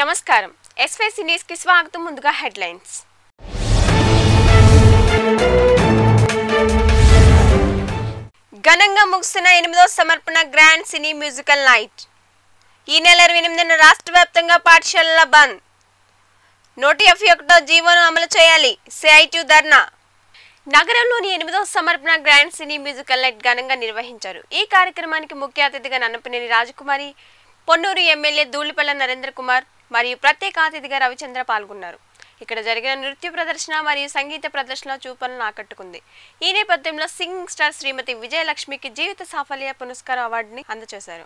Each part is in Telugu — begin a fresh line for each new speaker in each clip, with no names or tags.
నమస్కారం ఎస్వైసీ న్యూస్ కి స్వాగతం ముందుగా హెడ్లైన్స్ ఘనంగా ముగిసిన ఎనిమిదో సమర్పణ గ్రాండ్ సినీ మ్యూజికల్ నైట్ ఈ నెల ఇరవై ఎనిమిదిన రాష్ట్ర వ్యాప్తంగా పాఠశాలల బంద్ నూట యాభై ఒకటో జీవోను అమలు చేయాలి సిఐటి ధర్నా నగరంలోని ఎనిమిదో సమర్పణ గ్రాండ్ సినీ మ్యూజికల్ నైట్ ఘనంగా నిర్వహించారు ఈ కార్యక్రమానికి ముఖ్య అతిథిగా నన్నపనేని రాజకుమారి పొన్నూరు ఎమ్మెల్యే ధూళిపల్ల నరేంద్ర కుమార్ మరియు ప్రత్యేక అతిథిగా రవిచంద్ర పాల్గొన్నారు ఇక్కడ జరిగిన నృత్య ప్రదర్శన మరియు సంగీత ప్రదర్శన చూపలను ఆకట్టుకుంది ఈ నేపథ్యంలో సింగింగ్ స్టార్ శ్రీమతి విజయలక్ష్మికి జీవిత సాఫల్య పురస్కార అవార్డుని అందజేశారు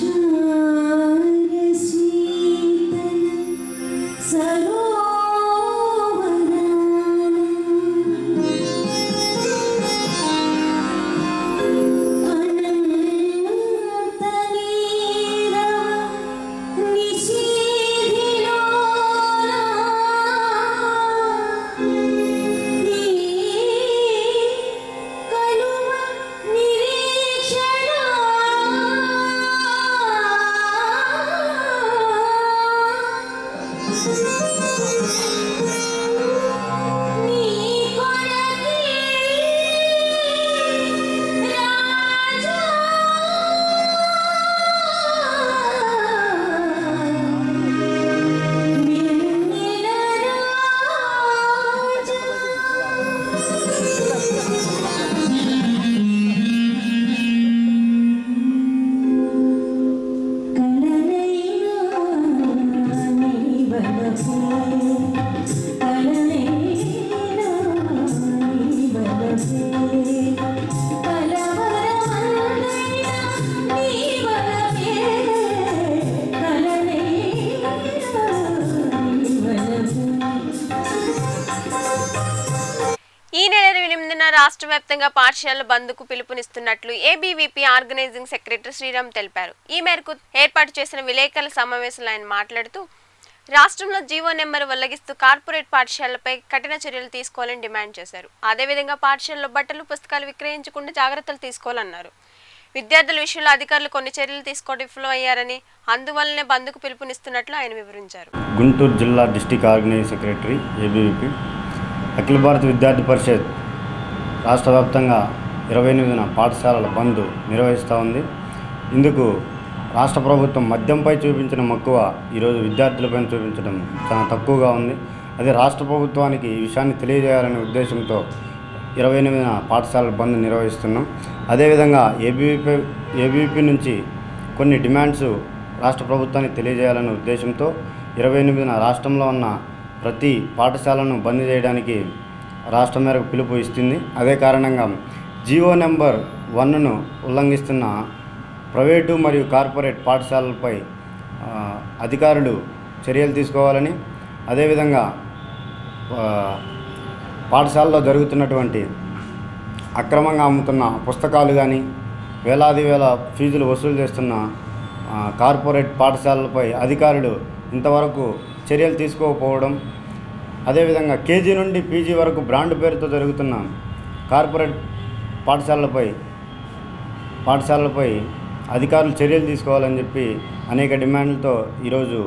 ఈ నెల ఇరవై ఎనిమిదిన రాష్ట్ర వ్యాప్తంగా పాఠశాలల బంద్కు పిలుపునిస్తున్నట్లు ఏబీవీపీ ఆర్గనైజింగ్ సెక్రటరీ శ్రీరామ్ తెలిపారు ఈ మేరకు ఏర్పాటు చేసిన విలేకరుల సమావేశంలో ఆయన మాట్లాడుతూ రాష్ట్రంలో జీవో నెంబర్ ఉల్లంఘిస్తూ కార్పొరేట్ పాఠశాలలపై కఠిన చర్యలు తీసుకోవాలని డిమాండ్ చేశారు అదేవిధంగా పాఠశాలలో బట్టలు పుస్తకాలు విక్రయించకుండా జాగ్రత్తలు తీసుకోవాలన్నారు విద్యార్థుల విషయంలో అధికారులు కొన్ని చర్యలు తీసుకోవడం విఫలం అయ్యారని అందువల్లనే బంద్కు పిలుపునిస్తున్నట్లు ఆయన వివరించారు
గుంటూరు జిల్లా district organising secretary ABVP Akhila Bharata Vidyarthi పరిషత్ రాష్ట్ర వ్యాప్తంగా ఇరవై ఎనిమిదిన పాఠశాలల బంద్ నిర్వహిస్తూ ఉంది ఇందుకు రాష్ట్ర ప్రభుత్వం మద్యంపై చూపించిన మక్కువ ఈరోజు విద్యార్థులపైన చూపించడం చాలా తక్కువగా ఉంది అదే రాష్ట్ర ప్రభుత్వానికి ఈ విషయాన్ని తెలియజేయాలనే ఉద్దేశంతో ఇరవై ఎనిమిదిన పాఠశాలల బంద్ నిర్వహిస్తున్నాం అదేవిధంగా ఏబీవీపీ ఏబీవీపీ నుంచి కొన్ని డిమాండ్స్ రాష్ట్ర ప్రభుత్వానికి తెలియజేయాలనే ఉద్దేశంతో ఇరవై ఎనిమిదిన రాష్ట్రంలో ఉన్న ప్రతి పాఠశాలను బంద్ చేయడానికి రాష్ట్రం మేరకు పిలుపు ఇస్తుంది అదే కారణంగా జియో నెంబర్ వన్ను ఉల్లంఘిస్తున్న ప్రైవేటు మరియు కార్పొరేట్ పాఠశాలలపై ఆ, అధికారులు చర్యలు తీసుకోవాలని అదేవిధంగా ఆ, పాఠశాలలో జరుగుతున్నటువంటి అక్రమంగా అమ్ముతున్న పుస్తకాలు కానీ వేలాది వేల ఫీజులు వసూలు చేస్తున్న ఆ, కార్పొరేట్ పాఠశాలలపై అధికారులు ఇంతవరకు చర్యలు తీసుకోకపోవడం అదేవిధంగా కేజీ నుండి పీజీ వరకు బ్రాండ్ పేరుతో జరుగుతున్న కార్పొరేట్ పాఠశాలలపై పాఠశాలలపై అధికారులు చర్యలు తీసుకోవాలని చెప్పి అనేక డిమాండ్లతో ఈరోజు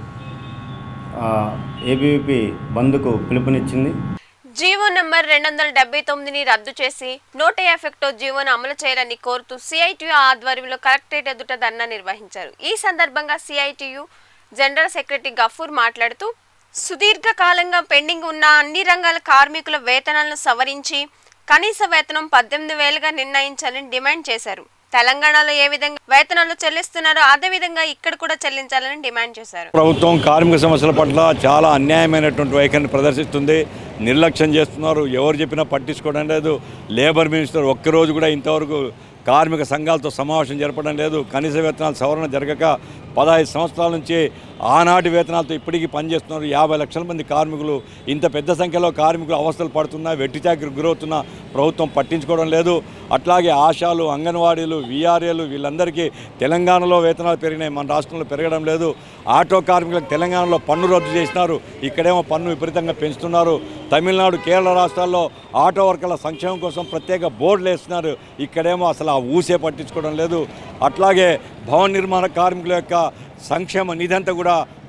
ఏబీవీపీ బంద్కు పిలుపునిచ్చింది
జీవో నంబర్ రెండు వందల డెబ్బై తొమ్మిదిని రద్దు చేసి నూట యాభై ఒకటో జీవోను అమలు చేయాలని కోరుతూ సిఐటియు ఆధ్వర్యంలో కలెక్టరేట్ ఎదుట ధర్నా నిర్వహించారు ఈ సందర్భంగా సిఐటియు జనరల్ సెక్రటరీ గఫూర్ మాట్లాడుతూ సుదీర్ఘ కాలంగా పెండింగ్ ఉన్న అన్ని రంగాల కార్మికుల వేతనాలను సవరించి కనీస వేతనం పద్దెనిమిది వేలుగా నిర్ణయించాలని డిమాండ్ చేశారు తెలంగాణలో ఏ విధంగా వేతనాలు చెల్లిస్తున్నారో అదే విధంగా ఇక్కడ కూడా చెల్లించాలని డిమాండ్ చేశారు
ప్రభుత్వం కార్మిక సమస్యల పట్ల చాలా అన్యాయమైనటువంటి వైఖరిని ప్రదర్శిస్తుంది నిర్లక్ష్యం చేస్తున్నారు ఎవరు చెప్పినా పట్టించుకోవడం లేదు లేబర్ మినిస్టర్ ఒక్కరోజు కూడా ఇంతవరకు కార్మిక సంఘాలతో సమావేశం జరపడం లేదు కనీస వేతనాల సవరణ జరగక పదహైదు సంవత్సరాల నుంచి ఆనాటి వేతనాలతో ఇప్పటికీ పనిచేస్తున్నారు యాభై లక్షల మంది కార్మికులు ఇంత పెద్ద సంఖ్యలో కార్మికులు అవస్థలు పడుతున్నా వెట్టి చాకరికి గురవుతున్న ప్రభుత్వం పట్టించుకోవడం లేదు అట్లాగే ఆశాలు అంగన్వాడీలు విఆర్ఏలు వీళ్ళందరికీ తెలంగాణలో వేతనాలు పెరిగినాయి మన రాష్ట్రంలో పెరగడం లేదు ఆటో కార్మికులకు తెలంగాణలో పన్ను రద్దు చేసినారు ఇక్కడేమో పన్ను విపరీతంగా పెంచుతున్నారు తమిళనాడు కేరళ రాష్ట్రాల్లో ఆటో వర్కర్ల సంక్షేమం కోసం ప్రత్యేక బోర్డులు వేస్తున్నారు ఇక్కడేమో అసలు ఆ ఊసే పట్టించుకోవడం లేదు అట్లాగే భవన నిర్మాణ కార్మికుల యొక్క సంక్షేమ నిధి అంతా కూడా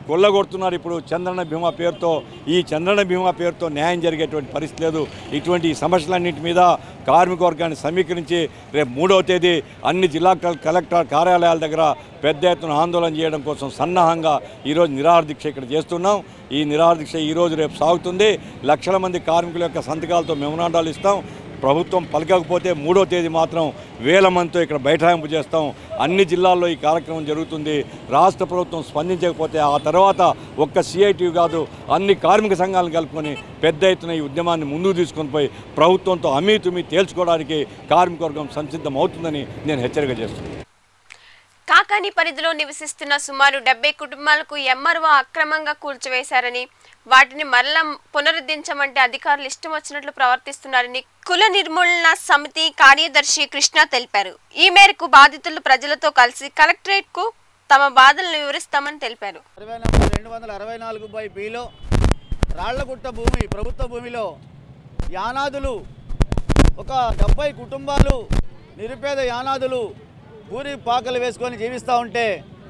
కొల్లగొడుతున్నారు ఇప్పుడు చంద్రన బీమా పేరుతో ఈ చంద్రన బీమా పేరుతో న్యాయం జరిగేటువంటి పరిస్థితి లేదు ఇటువంటి ఈ సమస్యలన్నింటి మీద కార్మిక వర్గాన్ని సమీకరించి రేపు మూడవ తేదీ అన్ని జిల్లా కల్- కలెక్టర్ కార్యాలయాల దగ్గర పెద్ద ఎత్తున ఆందోళన చేయడం కోసం సన్నాహంగా ఈరోజు నిరాహార దీక్ష ఇక్కడ చేస్తున్నాం ఈ నిరాహార దీక్ష ఈరోజు రేపు సాగుతుంది లక్షల మంది కార్మికుల యొక్క సంతకాలతో మెమరాండాలు ఇస్తాం ప్రభుత్వం పలకకపోతే మూడో తేదీ మాత్రం వేల మందితో ఇక్కడ బైఠాయింపు చేస్తాం అన్ని జిల్లాల్లో ఈ కార్యక్రమం జరుగుతుంది రాష్ట్ర ప్రభుత్వం స్పందించకపోతే ఆ తర్వాత ఒక్క సిఐటి కాదు అన్ని కార్మిక సంఘాలను కలుపుకొని పెద్ద ఎత్తున ఈ ఉద్యమాన్ని ముందుకు తీసుకొని పోయి ప్రభుత్వంతో అమీతుమి తేల్చుకోవడానికి కార్మిక వర్గం సంసిద్ధం అవుతుందని నేను హెచ్చరిక చేస్తున్నాను
కాకాని పరిధిలో నివసిస్తున్న సుమారు డెబ్బై కుటుంబాలకు ఎంఆర్ఓ అక్రమంగా కూల్చివేశారని వాటిని మరలా పునరుద్ధరించమంటే అధికారులు ఇష్టం వచ్చినట్లు ప్రవర్తిస్తున్నారని కుల నిర్మూలన సమితి కార్యదర్శి కృష్ణ తెలిపారు ఈ మేరకు బాధితులు ప్రజలతో కలిసి కలెక్టరేట్ కు తమ బాధలను వివరిస్తామని తెలిపారు
అరవై నంబర్ రెండు వందల అరవై నాలుగు బై బిలో రాళ్లగుట్ట భూమి ప్రభుత్వ భూమిలో యానాదులు ఒక డెబ్బై కుటుంబాలు నిరుపేద యానాదులు ఊరి పాకలు వేసుకొని జీవిస్తూ ఉంటే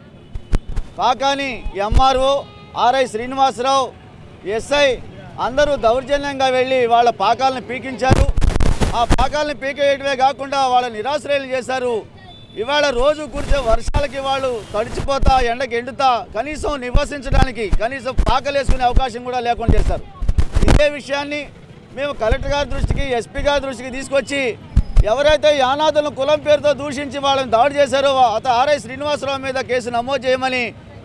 Kakani MRO RI Srinivasarao SI అందరూ దౌర్జన్యంగా వెళ్ళి వాళ్ళ పాకాలను పీకించారు ఆ పాకాలను పీకేయటమే కాకుండా వాళ్ళ నిరాశ్రయాలు చేశారు ఇవాళ రోజు కురిసే వర్షాలకి వాళ్ళు తడిచిపోతా ఎండకి ఎండుతా కనీసం నివసించడానికి కనీసం పాకలేసుకునే అవకాశం కూడా లేకుండా చేశారు ఇదే విషయాన్ని మేము కలెక్టర్ గారి దృష్టికి ఎస్పీ గారి దృష్టికి తీసుకొచ్చి ఎవరైతే యానాదులను కులం పేరుతో దూషించి వాళ్ళని దాడి చేశారో అత ఆర్ఐ శ్రీనివాసరావు మీద కేసు నమోదు చేయమని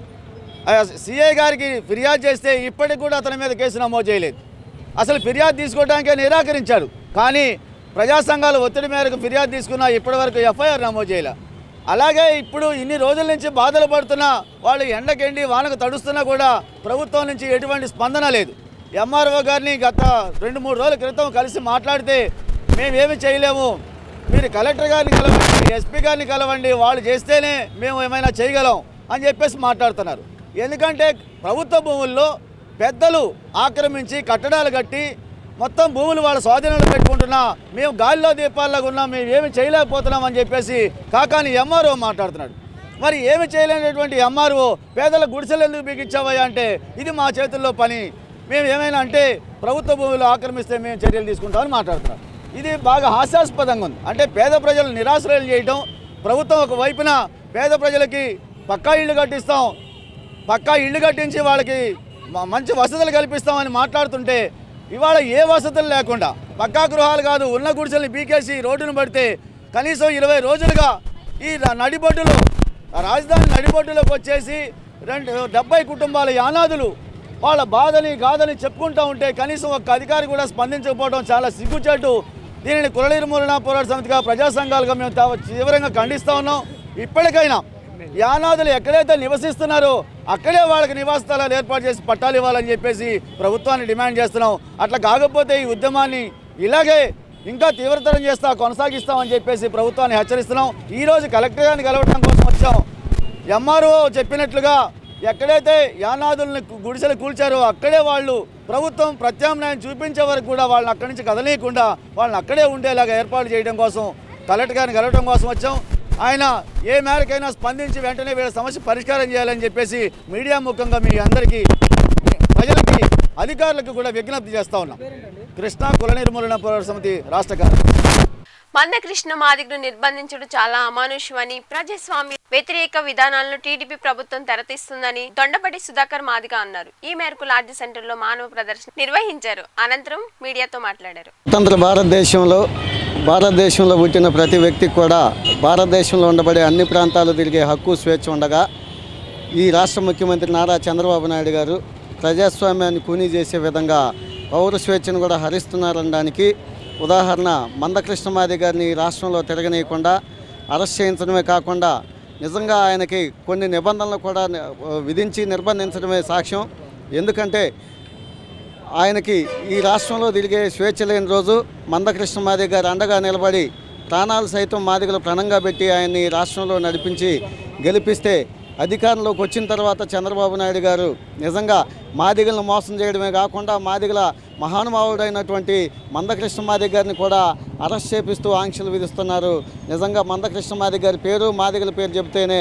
సిఐ గారికి ఫిర్యాదు చేస్తే ఇప్పటికి కూడా అతని మీద కేసు నమోదు చేయలేదు అసలు ఫిర్యాదు తీసుకోవడానికే నిరాకరించాడు కానీ ప్రజా సంఘాల ఒత్తిడి మేరకు ఫిర్యాదు తీసుకున్నా ఇప్పటివరకు ఎఫ్ఐఆర్ నమోదు చేయలే అలాగే ఇప్పుడు ఇన్ని రోజుల నుంచి బాధలు పడుతున్నా వాళ్ళు ఎండకెండి వానకు తడుస్తున్నా కూడా ప్రభుత్వం నుంచి ఎటువంటి స్పందన లేదు ఎంఆర్ఓ గారిని గత రెండు మూడు రోజుల క్రితం కలిసి మాట్లాడితే మేమేమి చేయలేము మీరు కలెక్టర్ గారిని కలవండి ఎస్పీ గారిని కలవండి వాళ్ళు చేస్తేనే మేము ఏమైనా చేయగలం అని చెప్పేసి మాట్లాడుతున్నారు ఎందుకంటే ప్రభుత్వ భూముల్లో పెద్దలు ఆక్రమించి కట్టడాలు కట్టి మొత్తం భూములు వాళ్ళ స్వాధీనంలో పెట్టుకుంటున్నా మేము గాలిలో దీపాల్లాగా ఉన్నాం మేము ఏమి చేయలేకపోతున్నాం అని చెప్పేసి కాకాని ఎంఆర్ఓ మాట్లాడుతున్నాడు మరి ఏమి చేయలేనటువంటి ఎంఆర్ఓ పేదల గుడిసెలు ఎందుకు బిగించావయ్యా అంటే ఇది మా చేతుల్లో పని మేము ఏమైనా అంటే ప్రభుత్వ భూములు ఆక్రమిస్తే మేము చర్యలు తీసుకుంటామని మాట్లాడుతున్నాం ఇది బాగా హాస్యాస్పదంగా ఉంది అంటే పేద ప్రజలు నిరాశ్రయాలు చేయటం ప్రభుత్వం ఒక వైపున పేద ప్రజలకి పక్కా ఇళ్ళు కట్టిస్తాం పక్కా ఇళ్ళు కట్టించి వాళ్ళకి మ- మంచి వసతులు కల్పిస్తామని మాట్లాడుతుంటే ఇవాళ ఏ వసతులు లేకుండా పక్కా గృహాలు కాదు ఉన్న గుడిసెల్ని బీకేసి రోడ్డును పడితే కనీసం ఇరవై రోజులుగా ఈ ర- నడిబొడ్డులో ఆ రాజధాని నడిబొడ్డులోకి వచ్చేసి రెండు డెబ్బై కుటుంబాల యానాదులు వాళ్ళ బాధని గాథని చెప్పుకుంటూ ఉంటే కనీసం ఒక్క అధికారి కూడా స్పందించకపోవడం చాలా సిగ్గుచేటు దీనిని కుల నిర్మూలన పోరాట సమితిగా ప్రజా సంఘాలుగా మేము తా- తీవ్రంగా ఖండిస్తూ ఉన్నాం ఇప్పటికైనా యానాదులు ఎక్కడైతే నివసిస్తున్నారో అక్కడే వాళ్ళకి నివాస స్థలాలు ఏర్పాటు చేసి పట్టాలు ఇవ్వాలని చెప్పేసి ప్రభుత్వాన్ని డిమాండ్ చేస్తున్నాం అట్లా కాకపోతే ఈ ఉద్యమాన్ని ఇలాగే ఇంకా తీవ్రతరం చేస్తా కొనసాగిస్తామని చెప్పేసి ప్రభుత్వాన్ని హెచ్చరిస్తున్నాం ఈరోజు కలెక్టర్ గారిని కలవడం కోసం వచ్చాం ఎంఆర్ఓ చెప్పినట్లుగా ఎక్కడైతే యానాదుల్ని కు- గుడిసెలు కూల్చారో అక్కడే వాళ్ళు ప్రభుత్వం ప్రత్యామ్నాయం చూపించే వరకు కూడా వాళ్ళని అక్కడి నుంచి కదలనీయకుండా వాళ్ళని అక్కడే ఉండేలాగా ఏర్పాటు చేయడం కోసం కలెక్టర్ గారిని కలవడం కోసం వచ్చాం ఆయన ఏ మేరకైనా స్పందించి వెంటనే వీళ్ళ సమస్య పరిష్కారం చేయాలని చెప్పేసి మీడియా ముఖంగా మీ అందరికీ ప్రజలకి అధికారులకు కూడా విజ్ఞప్తి చేస్తా ఉన్నాం కృష్ణా కుల నిర్మూలన పోరాట సమితి రాష్ట్ర కార్యదర్శి
మందకృష్ణ మాదిగను నిర్బంధించడం చాలా అమానుష్యమని ప్రజాస్వామ్య వ్యతిరేక విధానాలను టీడీపీ ప్రభుత్వం తెరతీస్తుందని దొండపటి సుధాకర్ మాదిగ అన్నారు ఈ మేరకు లాడ్జి సెంటర్లో మానవ ప్రదర్శన నిర్వహించారు అనంతరం మీడియాతో మాట్లాడారు
స్వతంత్ర భారతదేశంలో భారతదేశంలో పుట్టిన ప్రతి వ్యక్తికి కూడా భారతదేశంలో ఉండబడే అన్ని ప్రాంతాలు తిరిగే హక్కు స్వేచ్ఛ ఉండగా ఈ రాష్ట్ర ముఖ్యమంత్రి నారా చంద్రబాబు నాయుడు గారు ప్రజాస్వామ్యాన్ని కూనీ చేసే విధంగా పౌర స్వేచ్ఛను కూడా హరిస్తున్నారనడానికి ఉదాహరణ మందకృష్ణమాది గారిని ఈ రాష్ట్రంలో తిరగనీయకుండా అరెస్ట్ చేయించడమే కాకుండా నిజంగా ఆయనకి కొన్ని నిబంధనలు కూడా ని- విధించి నిర్బంధించడమే సాక్ష్యం ఎందుకంటే ఆయనకి ఈ రాష్ట్రంలో తిరిగే స్వేచ్ఛ లేని రోజు మందకృష్ణ మాదిగ గారు అండగా నిలబడి ప్రాణాలు సైతం మాదిగలు ప్రణంగా పెట్టి ఆయన్ని ఈ రాష్ట్రంలో నడిపించి గెలిపిస్తే అధికారంలోకి వచ్చిన తర్వాత చంద్రబాబు నాయుడు గారు నిజంగా మాదిగలను మోసం చేయడమే కాకుండా మాదిగల మహానుభావుడైనటువంటి మందకృష్ణ మాదిగ గారిని కూడా అరెస్ట్ చేపిస్తూ ఆంక్షలు విధిస్తున్నారు నిజంగా మందకృష్ణ మాదిగ గారి పేరు మాదిగల పేరు చెబితేనే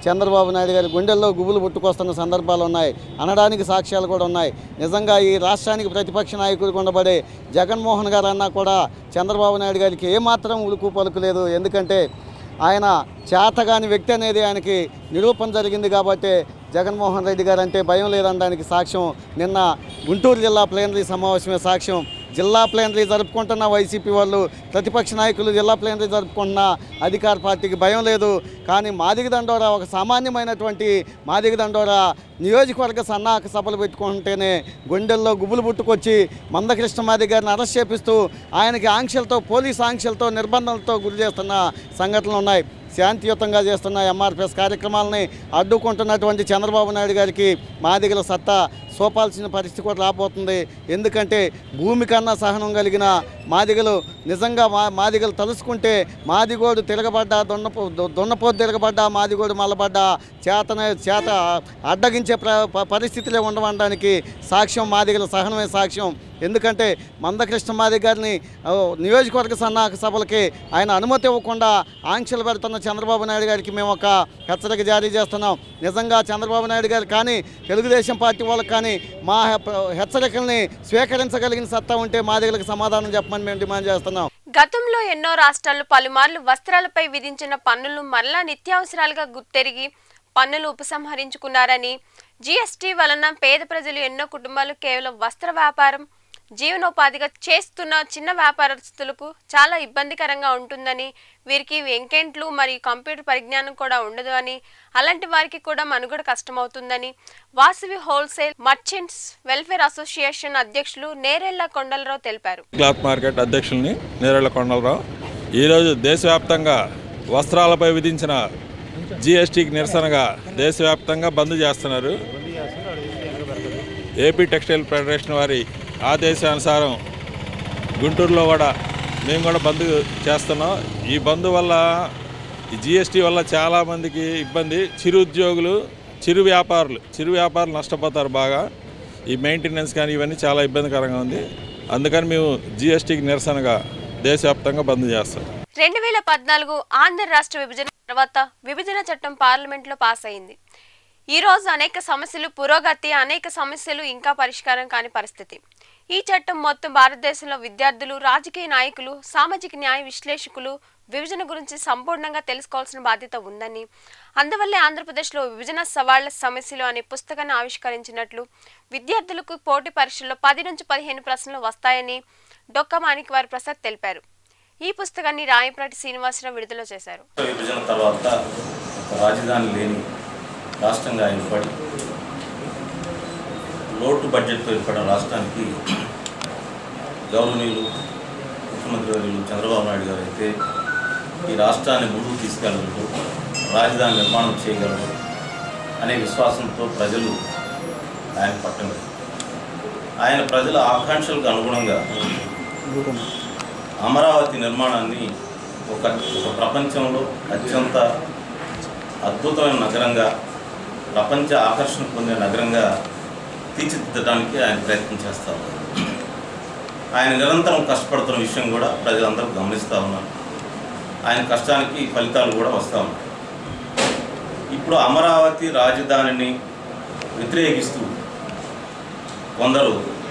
చంద్రబాబు నాయుడు గారి గుండెల్లో గుబులు పుట్టుకొస్తున్న సందర్భాలు ఉన్నాయి అనడానికి సాక్ష్యాలు కూడా ఉన్నాయి నిజంగా ఈ రాష్ట్రానికి ప్రతిపక్ష నాయకుడిగా ఉండబడే జగన్మోహన్ గారు అన్నా కూడా చంద్రబాబు నాయుడు గారికి ఏమాత్రం ఉలుకు పలుకు లేదు ఎందుకంటే ఆయన చేతగాని వ్యక్తి అనేది ఆయనకి నిరూపణ జరిగింది కాబట్టి జగన్మోహన్ రెడ్డి గారు అంటే భయం లేదనడానికి సాక్ష్యం నిన్న గుంటూరు జిల్లా ప్లేనరీ సమావేశమే సాక్ష్యం జిల్లా ప్లేనరీ జరుపుకుంటున్న వైసీపీ వాళ్ళు ప్రతిపక్ష నాయకులు జిల్లా ప్లేనరీ జరుపుకుంటున్న అధికార పార్టీకి భయం లేదు కానీ మాదిగ దండోరా ఒక సామాన్యమైనటువంటి మాదిగ దండోరా నియోజకవర్గ సన్నాహక సభలు పెట్టుకుంటేనే గుండెల్లో గుబులు పుట్టుకొచ్చి మందకృష్ణ మాది గారిని అరెస్ట్ చేపిస్తూ ఆయనకి ఆంక్షలతో పోలీస్ ఆంక్షలతో నిర్బంధాలతో గురి చేస్తున్న సంఘటనలు ఉన్నాయి శాంతియుతంగా చేస్తున్న ఎంఆర్పిఎస్ కార్యక్రమాలని అడ్డుకుంటున్నటువంటి చంద్రబాబు నాయుడు గారికి మాదిగల సత్తా సోపాల్సిన పరిస్థితి కూడా రాబోతుంది ఎందుకంటే భూమి కన్నా సహనం కలిగిన మాదిగలు నిజంగా మా మాదిగలు తలుసుకుంటే మాదిగోడు తిరగబడ్డా దొన్నపో దున్నపోతు తిరగబడ్డా మాదిగోడు మల్లబడ్డా చేతనే చేత అడ్డగించే ప్ర ప- పరిస్థితిలో ఉండవడానికి సాక్ష్యం మాదిగల సహనమే సాక్ష్యం ఎందుకంటే మందకృష్ణ మాది గారిని ఓ, నియోజకవర్గ సన్నాహక సభలకి ఆయన అనుమతి ఇవ్వకుండా ఆంక్షలు పెడుతున్న చంద్రబాబు నాయుడు గారికి మేము ఒక హెచ్చరిక జారీ చేస్తున్నాం నిజంగా చంద్రబాబు నాయుడు గారు కానీ తెలుగుదేశం పార్టీ వాళ్ళకి కానీ మా హె- హెచ్చరికల్ని స్వీకరించగలిగిన సత్తా ఉంటే మాదిగలకు సమాధానం చెప్పమని మేము డిమాండ్ చేస్తున్నాం
గతంలో ఎన్నో రాష్ట్రాలు పలుమార్లు వస్త్రాలపై విధించిన పన్నులు మరలా నిత్యావసరాలుగా గుర్తెరిగి పన్నులు ఉపసంహరించుకున్నారని జీఎస్టీ వలన పేద ప్రజలు ఎన్నో కుటుంబాలు కేవలం వస్త్ర వ్యాపారం జీవనోపాధిగా చేస్తున్న చిన్న వ్యాపారస్తులకు చాలా ఇబ్బందికరంగా ఉంటుందని వీరికి వెంకెంట్లు మరియు కంప్యూటర్ పరిజ్ఞానం కూడా ఉండదు అని అలాంటి వారికి కూడా మనుగడ కష్టమవుతుందని Vasavi wholesale merchants welfare association అధ్యక్షులు నేరెళ్ల కొండలరావు తెలిపారు
క్లాత్ మార్కెట్ అధ్యక్షుల్ని నేరేళ్ల కొండలరావు ఈరోజు దేశవ్యాప్తంగా వస్త్రాలపై విధించిన జిఎస్టీకి నిరసనగా దేశవ్యాప్తంగా బంద్ చేస్తున్నారు ఏపీ టెక్స్టైల్ ఫెడరేషన్ వారి ఆదేశానుసారం గుంటూరులో కూడా మేము కూడా బంద్ చేస్తున్నాం ఈ బంద్ వల్ల ఈ జిఎస్టీ వల్ల చాలామందికి ఇబ్బంది చిరు ఉద్యోగులు చిరు వ్యాపారులు చిరు వ్యాపారులు నష్టపోతారు బాగా ఈ మెయింటెనెన్స్ కానీ ఇవన్నీ చాలా ఇబ్బందికరంగా ఉంది అందుకని మేము జిఎస్టీకి నిరసనగా దేశవ్యాప్తంగా బంద్ చేస్తాం
రెండు వేల పద్నాలుగు ఆంధ్ర రాష్ట్ర విభజన తర్వాత విభజన చట్టం పార్లమెంట్లో పాస్ అయింది ఈ రోజు అనేక సమస్యలు పురోగతి అనేక సమస్యలు ఇంకా పరిష్కారం కాని పరిస్థితి ఈ చట్టం మొత్తం భారతదేశంలో విద్యార్థులు రాజకీయ నాయకులు సామాజిక న్యాయ విశ్లేషకులు విభజన గురించి సంపూర్ణంగా తెలుసుకోవాల్సిన బాధ్యత ఉందని అందువల్లే ఆంధ్రప్రదేశ్లో విభజన సవాళ్ల సమస్యలు అనే పుస్తకాన్ని ఆవిష్కరించినట్లు విద్యార్థులకు పోటీ పరీక్షల్లో పది నుంచి పదిహేను ప్రశ్నలు వస్తాయని డొక్క మాణిక్వారి ప్రసాద్ తెలిపారు ఈ పుస్తకాన్ని రాయప్రాటి శ్రీనివాసరావు విడుదల చేశారు
విభజన తర్వాత ఒక రాజధాని లేని రాష్ట్రంగా ఏర్పడి లోటు బడ్జెట్తో ఏర్పడిన రాష్ట్రానికి గౌరవనీయులు ముఖ్యమంత్రి వర్యులు చంద్రబాబు నాయుడు గారు అయితే ఈ రాష్ట్రాన్ని ముందుకు తీసుకెళ్ళగలరు రాజధాని నిర్మాణం చేయగలరు అనే విశ్వాసంతో ప్రజలు ఆయన పట్టం కట్టారు. ఆయన ప్రజల ఆకాంక్షలకు అనుగుణంగా అమరావతి నిర్మాణాన్ని ఒక ఒక ప్రపంచంలో అత్యంత అద్భుతమైన నగరంగా ప్రపంచ ఆకర్షణ పొందే నగరంగా తీర్చిదిద్దడానికి ఆయన ప్రయత్నం చేస్తారు ఆయన నిరంతరం కష్టపడుతున్న విషయం కూడా ప్రజలందరూ గమనిస్తూ ఉన్నారు ఆయన కష్టానికి ఫలితాలు కూడా వస్తూ ఉన్నాయి ఇప్పుడు అమరావతి రాజధానిని వ్యతిరేకిస్తూ కొందరు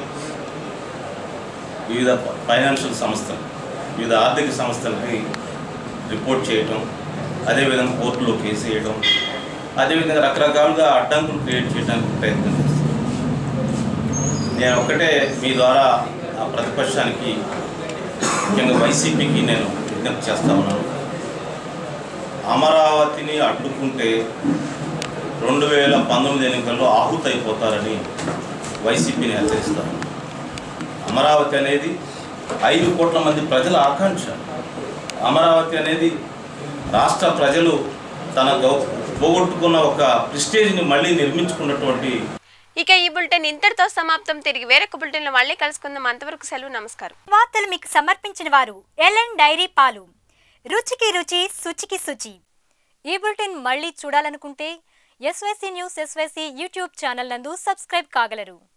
వివిధ ఫైనాన్షియల్ సంస్థలు వివిధ ఆర్థిక సంస్థలకి రిపోర్ట్ చేయటం అదేవిధంగా కోర్టులో కేసు వేయడం అదేవిధంగా రకరకాలుగా అడ్డంకులు క్రియేట్ చేయడానికి ప్రయత్నం చేస్తారు నేను ఒక్కటే మీ ద్వారా ఆ ప్రతిపక్షానికి ముఖ్యంగా వైసీపీకి నేను విజ్ఞప్తి చేస్తా ఉన్నాను అమరావతిని అడ్డుకుంటే రెండు వేల పంతొమ్మిది ఎన్నికల్లో ఆహుతైపోతారని వైసీపీని హెచ్చరిస్తాను అమరావతి అనేది ఐదు కోట్ల మంది ప్రజల ఆకాంక్ష అమరావతి అనేది రాష్ట్ర ప్రజలు తన గౌ పోగొట్టుకున్న ఒక ప్రిస్టేజ్ని మళ్ళీ నిర్మించుకున్నటువంటి
ఇక ఈ బులెటిన్ ఇంతటితో సమాప్తం తిరిగి వేరొక బులెటిన్లో మళ్ళీ కలుసుకుందాం అంతవరకు సెలవు నమస్కారం
వార్తలు మీకు సమర్పించిన వారు ఎల్ఎన్ డైరీ పాలు రుచికి రుచి శుచికి శుచి ఈ బులెటిన్ మళ్ళీ చూడాలనుకుంటే SYC news SYC YouTube channel నందు సబ్స్క్రైబ్ కాగలరు